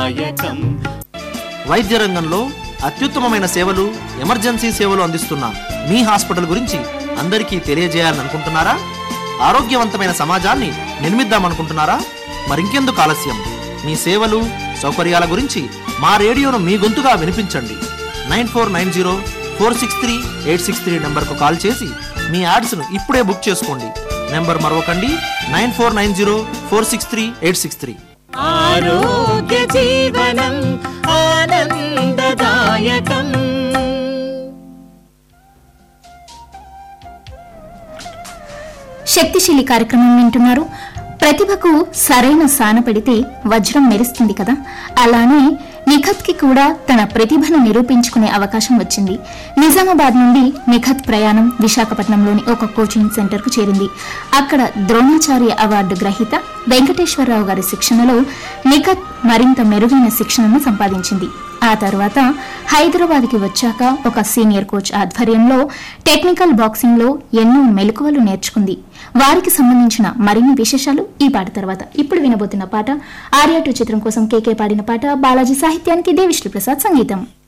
దాయకం వైద్య రంగంలో అత్యుత్తమమైన సేవలు ఎమర్జెన్సీ సేవలు అందిస్తున్న మీ హాస్పిటల్ గురించి అందరికీ తెలియజేయాలని అనుకుంటున్నారా ఆరోగ్యవంతమైన సమాజాన్ని నిర్మిద్దామనుకుంటున్నారా మరింకెందుకు ఆలస్యం మీ సేవలు సౌకర్యాల గురించి మా రేడియోను మీ గొంతుగా వినిపించండి nine four nine zero four six three eight six three నెంబర్కు కాల్ చేసి మీ యాడ్స్ను ఇప్పుడే బుక్ చేసుకోండి నెంబర్ మరొకండి nine four nine zero four six three eight six three ఆరోగ్య జీవనం ఆనందదాయకం శక్తిశీలి కార్యక్రమం వింటున్నారు ప్రతిభకు సరైన సాన పెడితే వజ్రం మెరుస్తుంది కదా అలానే నిఖత్కి కూడా తన ప్రతిభను నిరూపించుకునే అవకాశం వచ్చింది నిజామాబాద్ నుండి నిఖత్ ప్రయాణం విశాఖపట్నంలోని ఒక కోచింగ్ సెంటర్కు చేరింది అక్కడ ద్రోణాచార్య అవార్డు గ్రహీత వెంకటేశ్వరరావు గారి శిక్షణలో నిఖత్ మరింత మెరుగైన శిక్షణను సంపాదించింది ఆ తర్వాత హైదరాబాద్కి వచ్చాక ఒక సీనియర్ కోచ్ ఆధ్వర్యంలో టెక్నికల్ బాక్సింగ్లో ఎన్నో మెలకువలు నేర్చుకుంది వారికి సంబంధించిన మరిన్ని విశేషాలు ఈ పాట తర్వాత ఇప్పుడు వినబోతున్న పాట ఆర్యా టూ చిత్రం కోసం కేకే పాడిన పాట బాలాజీ సాహిత్యానికి దేవిశ్రీ ప్రసాద్ సంగీతం